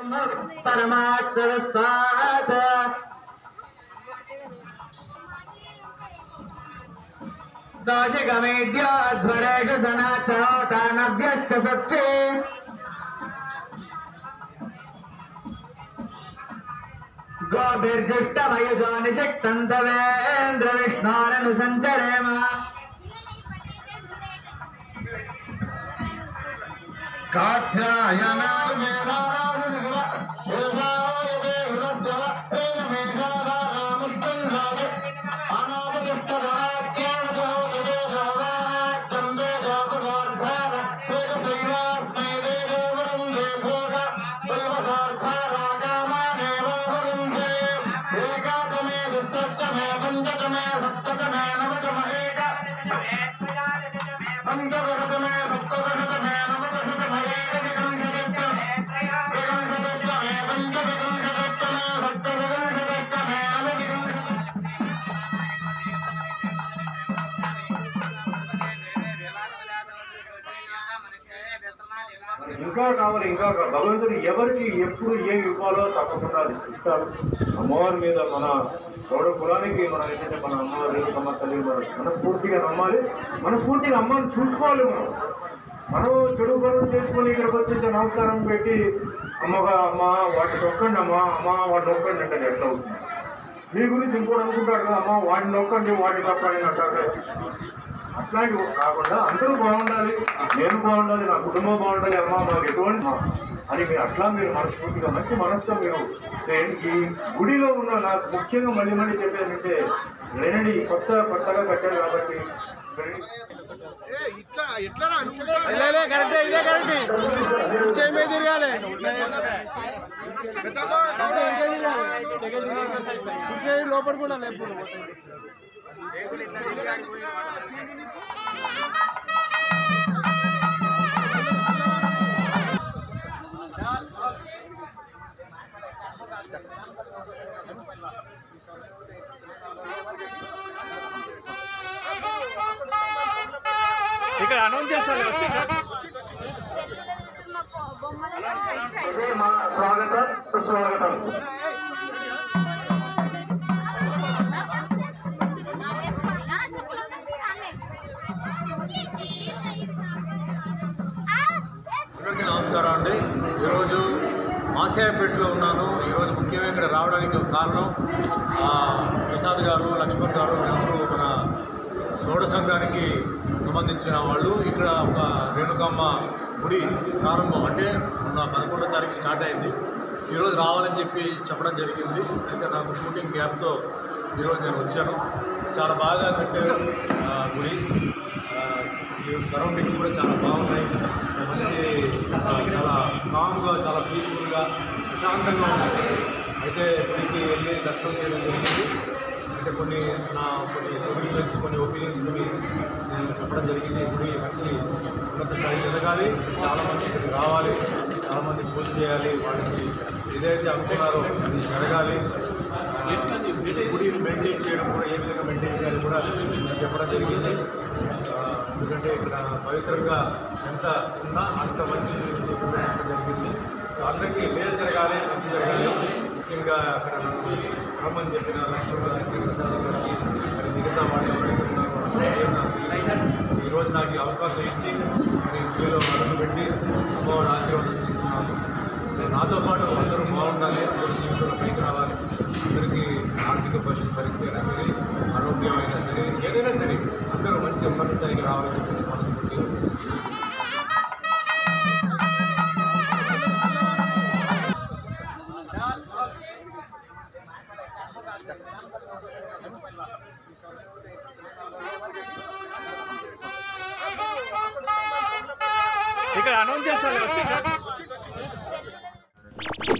परमात्मस्तात् दोषगमेद्योध्वरेषु सनाचरोतानव्यश्च सत्से गोभिर्जुष्टमयुजो निषक्तन्तवेन्द्र विष्णोरनुसञ्चरेम పంచదశమే సప్తదశమే నవదశమే ఏకవింశతిష్టమే వికంశతిష్టమే పంచవికంశతిష్టమే సప్తవికంశతిష్టమే నవవికంశతిష్టమే ఇంకా కావాలి ఇంకా కావాలి. భగవంతుడు ఎవరికి ఎప్పుడు ఏం ఇవ్వాలో తప్పకుండా అది ఇస్తాడు అమ్మవారి మీద మన గౌడ కులానికి మన ఏంటంటే మన అమ్మవారి రేణుకమ్మ తల్లి మన మనస్ఫూర్తిగా నమ్మాలి మనస్ఫూర్తిగా అమ్మని చూసుకోవాలి మనం మనం చెడు పనులు చేసుకొని ఇక్కడికి వచ్చేసి నమస్కారం పెట్టి అమ్మగా అమ్మ వాటి నొక్కండి అమ్మ అమ్మ వాటి నొక్కండి అంటే అది ఎట్లా అవుతుంది మీ గురించి ఇంకోటి అనుకుంటాడు కదా అమ్మ వాడిని నొక్కండి వాడిని నొక్కండి అంటారు అట్లాంటివి కాకుండా అందరూ బాగుండాలి నేను బాగుండాలి నా కుటుంబం బాగుండాలి అమ్మ మాకు ఎటువంటి మా- అని మీరు అట్లా మీరు మనస్ఫూర్తిగా మంచి మనసుతో మీరు చేయండి. ఈ గుడిలో ఉన్న నాకు ముఖ్యంగా మళ్ళీ మళ్ళీ చెప్పేదంటే వినండి ఈ కొత్త కొత్తగా కట్టారు కాబట్టి కరెక్టే ఇదే కరెక్ట్ చేయి తిరగాలి లోపల కూడా లేకపోతే ఇక్కడ అనౌన్స్ చేస్తారు ఇదే మా స్వాగతం సుస్వాగతం అందరికీ నమస్కారం అండి ఈరోజు మాసేపేటలో ఉన్నాను ఈరోజు ముఖ్యంగా ఇక్కడ రావడానికి ఒక కారణం ఆ, ప్రసాద్ గారు లక్ష్మణ్ గారు వీళ్ళందరూ మన గౌడ సంఘానికి సంబంధించిన వాళ్ళు ఇక్కడ ఒక రేణుకమ్మ గుడి ప్రారంభం అంటే మొన్న పదకొండో తారీఖు స్టార్ట్ అయింది ఈరోజు రావాలని చెప్పి చెప్పడం జరిగింది అయితే నాకు షూటింగ్ గ్యాప్తో ఈరోజు నేను వచ్చాను చాలా బాగా కట్టారు ఆ, గుడి ఆ, ఈ సరౌండింగ్స్ కూడా చాలా బాగున్నాయి మంచి ఆ, చాలా కామ్గా చాలా పీస్ఫుల్గా ప్రశాంతంగా ఉంది అయితే గుడికి వెళ్ళి దర్శనం చేయడం జరిగింది అంటే కొన్ని నా కొన్ని సొల్యూషన్స్ కొన్ని ఒపీనియన్స్ కొన్ని నేను చెప్పడం జరిగింది ఈ గుడి మంచి ఉన్నత స్థాయికి ఎదగాలి చాలామంది ఇక్కడికి రావాలి చాలామంది పూజ చేయాలి వాళ్ళకి ఏదైతే అనుకున్నారో అది జరగాలి గుడిని మెయింటైన్ చేయడం కూడా ఏ విధంగా మెయింటైన్ చేయాలి కూడా నేను చెప్పడం జరిగింది ఆ, ఎందుకంటే ఇక్కడ పవిత్రంగా ఎంత ఉన్నా అంత మంచి చెప్పడం జరిగింది అందరికీ మేలు జరగాలి మంచి జరగాలి ముఖ్యంగా అక్కడ నన్ను రమ్మని చెప్పిన లక్ష్మణ్ గారికి ప్రసాద్ గారికి మరి మిగతా వాళ్ళు ఎవరైతే ఉన్నారో వాళ్ళందరికీ నాకు ఈరోజు నాకు ఈ అవకాశం ఇచ్చి మరి ఇందులో అడుగు పెట్టి అమ్మవారి ఆశీర్వాదం తీసుకున్నాను సో నాతో పాటు అందరూ బాగుండాలి అందరూ జీవితంలో పైకి రావాలి అందరికీ ఆర్థిక పరిస్థితి పరిస్థితి అయినా సరే ఆరోగ్యం అయినా సరే ఏదైనా సరే అందరూ మంచి ఉన్నత స్థాయికి రావాలని చెప్పేసి మనస్ఫూర్తిగా ఇక్కడ అనౌన్స్ చేస్తారు